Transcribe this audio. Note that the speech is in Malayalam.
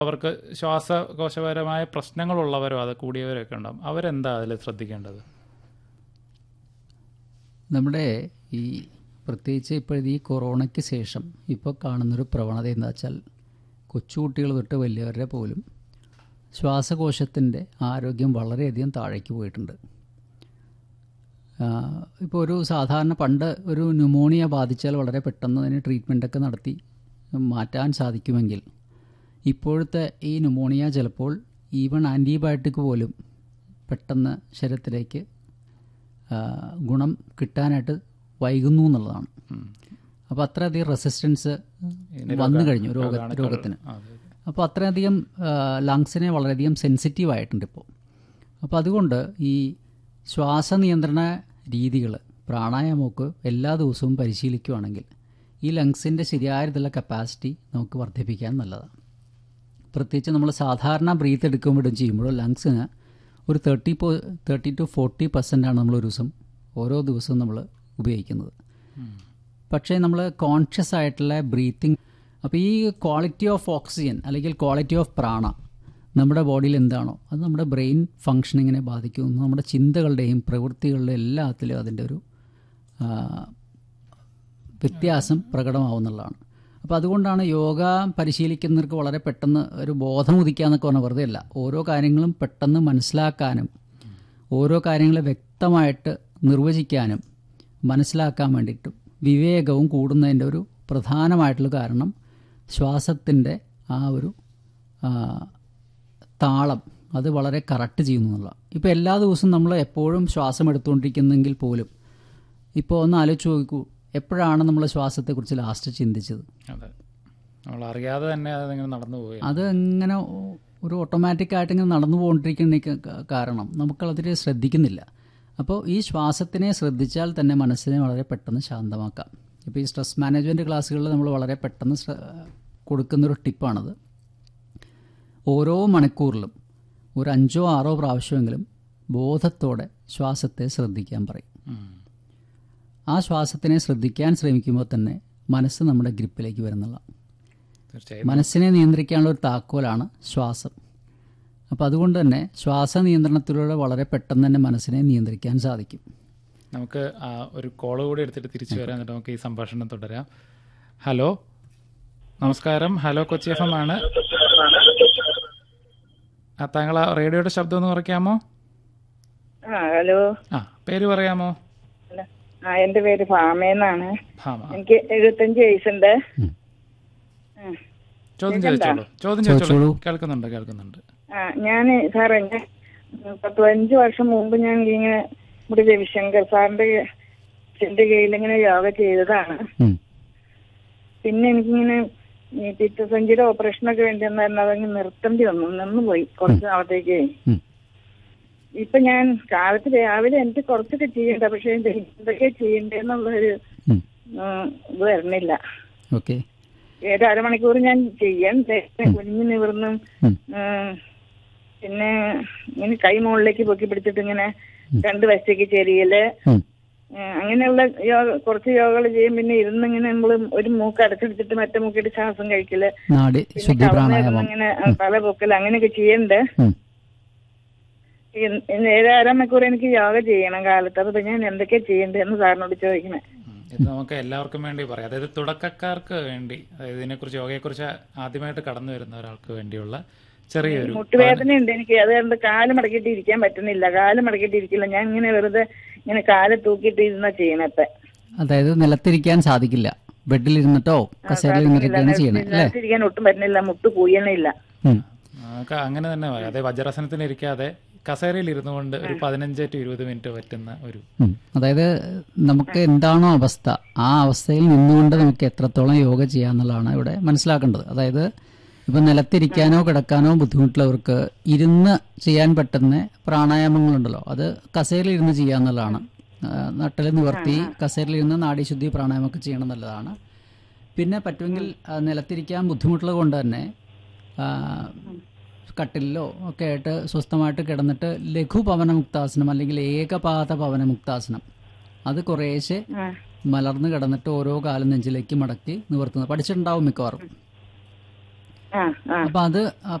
അവർക്ക് ശ്വാസകോശപരമായ പ്രശ്നങ്ങളുള്ളവരോ അത് കൂടിയവരൊക്കെ ഉണ്ടാവും അവരെന്താ അതിൽ ശ്രദ്ധിക്കേണ്ടത് നമ്മുടെ ഈ പ്രത്യേകിച്ച് ഇപ്പോഴത്തെ ഈ കൊറോണയ്ക്ക് ശേഷം ഇപ്പോൾ കാണുന്നൊരു പ്രവണത എന്താ വെച്ചാൽ കൊച്ചുകുട്ടികൾ തൊട്ട് വലിയവരുടെ പോലും ശ്വാസകോശത്തിൻ്റെ ആരോഗ്യം വളരെയധികം താഴേക്ക് പോയിട്ടുണ്ട് ഇപ്പോൾ ഒരു സാധാരണ പണ്ട് ഒരു ന്യൂമോണിയ ബാധിച്ചാൽ വളരെ പെട്ടെന്ന് അതിന് ട്രീറ്റ്മെൻറ്റൊക്കെ നടത്തി മാറ്റാൻ സാധിക്കുമെങ്കിൽ ഇപ്പോഴത്തെ ഈ ന്യൂമോണിയ ചിലപ്പോൾ ഈവൺ ആൻറ്റിബയോട്ടിക് പോലും പെട്ടെന്ന് ശരീരത്തിലേക്ക് ആ, ഗുണം കിട്ടാനായിട്ട് വൈകുന്നു എന്നുള്ളതാണ് അപ്പോൾ അത്രയധികം റെസിസ്റ്റൻസ് വന്നു കഴിഞ്ഞു രോഗ രോഗത്തിന് അതെ അപ്പോൾ അത്രയധികം ലങ്സിനെ വളരെയധികം സെൻസിറ്റീവ് ആയിട്ടുണ്ട് ഇപ്പോൾ അപ്പോൾ അതുകൊണ്ട് ഈ ശ്വാസനിയന്ത്രണ രീതികൾ പ്രാണായാമമൊക്കെ എല്ലാ ദിവസവും പരിശീലിക്കുകയാണെങ്കിൽ ഈ ലങ്സിൻ്റെ ശരിയായ രീതിയിലുള്ള കപ്പാസിറ്റി നമുക്ക് വർദ്ധിപ്പിക്കാൻ നല്ലതാണ് പ്രത്യേകിച്ച് നമ്മൾ സാധാരണ ബ്രീത്ത് എടുക്കുമ്പോഴും ചെയ്യുമ്പോഴും ലങ്സിന് ഒരു തേർട്ടി പോ തേർട്ടി ടു ഫോർട്ടി പെർസെൻ്റ് ആണ് നമ്മൾ ഒരു ദിവസം ഓരോ ദിവസവും നമ്മൾ ഉപയോഗിക്കുന്നത് പക്ഷേ നമ്മൾ കോൺഷ്യസ് ആയിട്ടുള്ള ബ്രീത്തിങ് അപ്പോൾ ഈ ക്വാളിറ്റി ഓഫ് ഓക്സിജൻ അല്ലെങ്കിൽ ക്വാളിറ്റി ഓഫ് പ്രാണ നമ്മുടെ ബോഡിയിൽ എന്താണോ അത് നമ്മുടെ ബ്രെയിൻ ഫങ്ഷനിങ്ങിനെ ബാധിക്കുന്നു നമ്മുടെ ചിന്തകളുടെയും പ്രവൃത്തികളുടെയും എല്ലാത്തിലും അതിൻ്റെ ഒരു ആ, വ്യത്യാസം പ്രകടമാവുന്നുള്ളതാണ് അപ്പോൾ അതുകൊണ്ടാണ് യോഗ പരിശീലിക്കുന്നവർക്ക് വളരെ പെട്ടെന്ന് ഒരു ബോധം ഉദിക്കുക എന്നൊക്കെ പറഞ്ഞാൽ വെറുതെ അല്ല ഓരോ കാര്യങ്ങളും പെട്ടെന്ന് മനസ്സിലാക്കാനും ഓരോ കാര്യങ്ങളെ വ്യക്തമായിട്ട് നിർവചിക്കാനും മനസ്സിലാക്കാൻ വേണ്ടിയിട്ടും വിവേകവും കൂടുന്നതിൻ്റെ ഒരു പ്രധാനമായിട്ടുള്ള കാരണം ശ്വാസത്തിൻ്റെ ആ ഒരു ആ, താളം അത് വളരെ കറക്റ്റ് ചെയ്യുന്നു എന്നുള്ള ഇപ്പോൾ എല്ലാ ദിവസവും നമ്മൾ എപ്പോഴും ശ്വാസം എടുത്തുകൊണ്ടിരിക്കുന്നെങ്കിൽ പോലും ഇപ്പോൾ ഒന്ന് ആലോചിച്ച് നോക്കൂ എപ്പോഴാണ് നമ്മൾ ശ്വാസത്തെക്കുറിച്ച് ലാസ്റ്റ് ചിന്തിച്ചത് അതെ നമ്മൾ അറിയാതെ തന്നെ അതിങ്ങനെ നടന്നു പോയി അത് ഇങ്ങനെ ഒരു ഓട്ടോമാറ്റിക് ആയിട്ട് ഇങ്ങനെ നടന്നു പോകൊണ്ടിരിക്കുന്ന ക- കാരണം നമുക്കതിൽ ശ്രദ്ധിക്കുന്നില്ല അപ്പോൾ ഈ ശ്വാസത്തിനെ ശ്രദ്ധിച്ചാൽ തന്നെ മനസ്സിനെ വളരെ പെട്ടെന്ന് ശാന്തമാക്കാം ഇപ്പോൾ ഈ സ്ട്രെസ് മാനേജ്മെൻറ്റ് ക്ലാസ്സുകളിൽ നമ്മൾ വളരെ പെട്ടെന്ന് ശ്ര- കൊടുക്കുന്നൊരു ടിപ്പാണത് ഓരോ മണിക്കൂറിലും ഒരു അഞ്ചോ ആറോ പ്രാവശ്യമെങ്കിലും ബോധത്തോടെ ശ്വാസത്തെ ശ്രദ്ധിക്കാൻ പറയും ഉം. ആ ശ്വാസത്തിനെ ശ്രദ്ധിക്കാൻ ശ്രമിക്കുമ്പോൾ തന്നെ മനസ്സ് നമ്മുടെ ഗ്രിപ്പിലേക്ക് വരുന്നുള്ള തീർച്ചയായും മനസ്സിനെ നിയന്ത്രിക്കാനുള്ള ഒരു താക്കോലാണ് ശ്വാസം അപ്പോൾ അതുകൊണ്ട് തന്നെ ശ്വാസ നിയന്ത്രണത്തിലൂടെ വളരെ പെട്ടെന്ന് തന്നെ മനസ്സിനെ നിയന്ത്രിക്കാൻ സാധിക്കും നമുക്ക് ആ ഒരു കോള് കൂടി എടുത്തിട്ട് തിരിച്ചു വരാം എന്നിട്ട് നമുക്ക് ഈ സംഭാഷണം തുടരാം ഹലോ നമസ്കാരം ഹലോ കൊച്ചി എഫ് എം ആണ് ആ താങ്കൾ ആ റേഡിയോയുടെ ശബ്ദം ഒന്ന് കുറയ്ക്കാമോ ആ ഹലോ ആ പേര് പറയാമോ അല്ല, ആ എന്റെ പേര് ഭാമേന്നാണ് ഭാമ എനിക്ക് എഴുപത്തഞ്ച് വയസ്സുണ്ട് ഉം. ആ. ചോദ്യം ചോദിച്ചോളൂ ചോദ്യം ചോദിച്ചോളൂ കേൾക്കുന്നുണ്ട് കേൾക്കുന്നുണ്ട് ആ ഞാൻ സാറേ ഞാൻ പത്ത് പതിനഞ്ച് വർഷം മുമ്പ് ഞാൻ ഇങ്ങനെ ഇവിടെ രവിശങ്കർ സാറിന്റെ എന്റെ കയ്യിൽ ഇങ്ങനെ യോഗ ചെയ്തതാണ് ഉം. പിന്നെ എനിക്കിങ്ങനെ ഈ പിത്തസഞ്ചിയുടെ ഓപ്പറേഷനൊക്കെ വേണ്ടി വന്നായിരുന്നു അതങ്ങ് നിർത്തേണ്ടി വന്നു നിന്ന് പോയി കുറച്ച് നാളത്തേക്ക് ഉം. ഇപ്പൊ ഞാൻ കാലത്ത് രാവിലെ എനിക്ക് കുറച്ചൊക്കെ ചെയ്യണ്ട പക്ഷെ ഇത് എന്തൊക്കെ ചെയ്യണ്ടെന്നുള്ളൊരു ഉം. ഉം, ഇത് വരണില്ല ഓക്കെ ഒരു അരമണിക്കൂർ ഞാൻ ചെയ്യാൻ കുഞ്ഞു നിവർന്നും ഉം. ഉം, പിന്നെ ഇങ്ങനെ കൈ മുകളിലേക്ക് പൊക്കി പിടിച്ചിട്ട് ഇങ്ങനെ രണ്ട് വശത്തേക്ക് ചെരിയല് ഉം. ഉം, അങ്ങനെയുള്ള യോഗ കുറച്ച് യോഗകൾ ചെയ്യും പിന്നെ ഇരുന്ന് ഇങ്ങനെ നമ്മൾ ഒരു മൂക്ക് അടച്ചെടുത്തിട്ട് മറ്റേ മൂക്കിട്ട് ശ്വാസം കഴിക്കല് നാടി പിന്നെ ശുദ്ധി കവർന്ന് പ്രാണായാമം ഇങ്ങനെ ആ, തല പൊക്കൽ അങ്ങനെയൊക്കെ ചെയ്യണ്ട് ഉം. ഈ- ഇന്ന് ഒരു അരമണിക്കൂർ എനിക്ക് യോഗ ചെയ്യണം കാലത്ത് അപ്പൊ ഞാൻ എന്തൊക്കെയാ ചെയ്യണ്ടെന്ന് സാറിനോട് ചോദിക്കണേ ഉം. ഇത് നമുക്ക് എല്ലാവർക്കും വേണ്ടി പറയാം അതായത് തുടക്കക്കാർക്ക് വേണ്ടി അതായത് ഇതിനെക്കുറിച്ച് യോഗയെക്കുറിച്ച് ആദ്യമായിട്ട് കടന്നു വരുന്ന ഒരാൾക്ക് വേണ്ടിയുള്ള ചെറിയൊരു മുട്ടുവേദന ഉണ്ട് എനിക്ക് അതുകൊണ്ട് കാല് മടക്കിയിട്ട് ഇരിക്കാൻ പറ്റുന്നില്ല കാല് മടക്കിയിട്ട് ഇരിക്കില്ല ഞാൻ ഇങ്ങനെ വെറുതെ ഇങ്ങനെ കാല് തൂക്കിയിട്ട് ഇരുന്ന ചെയ്യണത്തെ അതായത് നിലത്തിരിക്കാൻ സാധിക്കില്ല ബെഡിൽ ഇരുന്നിട്ടോ കസേരയിൽ ഇരുന്നിട്ടൊക്കെയാണ് ചെയ്യണേ അല്ലേ ഇരിക്കാൻ ഒട്ടും പറ്റുന്നില്ല മുട്ട് കൂയണില്ല ഉം. നമുക്ക് അങ്ങനെ തന്നെ പറയാം അതായത് വജ്രാസനത്തിന് ഇരിക്കാതെ കസേരയിൽ ഇരുന്നു കൊണ്ട് ഒരു പതിനഞ്ച് ടു ഇരുപത് മിനിറ്റ് പറ്റുന്ന ഒരു ഉം. അതായത് നമുക്ക് എന്താണോ അവസ്ഥ ആ അവസ്ഥയിൽ നിന്നുകൊണ്ട് നമുക്ക് എത്രത്തോളം യോഗ ചെയ്യാന്നുള്ളതാണ് ഇവിടെ മനസ്സിലാക്കേണ്ടത് അതായത് ഇപ്പം നിലത്തിരിക്കാനോ കിടക്കാനോ ബുദ്ധിമുട്ടുള്ളവർക്ക് ഇരുന്ന് ചെയ്യാൻ പറ്റുന്ന പ്രാണായാമങ്ങളുണ്ടല്ലോ അത് കസേരയിൽ ഇരുന്ന് ചെയ്യാന്നുള്ളതാണ് നട്ടൽ നിവർത്തി കസേരയിൽ ഇരുന്ന് നാഡീശുദ്ധി പ്രാണായാമമൊക്കെ ചെയ്യണം എന്നുള്ളതാണ് പിന്നെ പറ്റുമെങ്കിൽ ആ, നിലത്തിരിക്കാൻ ബുദ്ധിമുട്ടുള്ളത് കൊണ്ട് തന്നെ ആ, കട്ടിലിലോ ഒക്കെ ആയിട്ട് സ്വസ്ഥമായിട്ട് കിടന്നിട്ട് ലഘു പവനമുക്താസനം അല്ലെങ്കിൽ ഏകപാത പവനമുക്താസനം അത് കുറേശ്ശെ ആ. മലർന്ന് കിടന്നിട്ട് ഓരോ കാലം നെഞ്ചിലേക്ക് മടക്കി നിവർത്തുന്നത് പഠിച്ചിട്ടുണ്ടാവും മിക്കവാറും ആ ആ അപ്പം അത്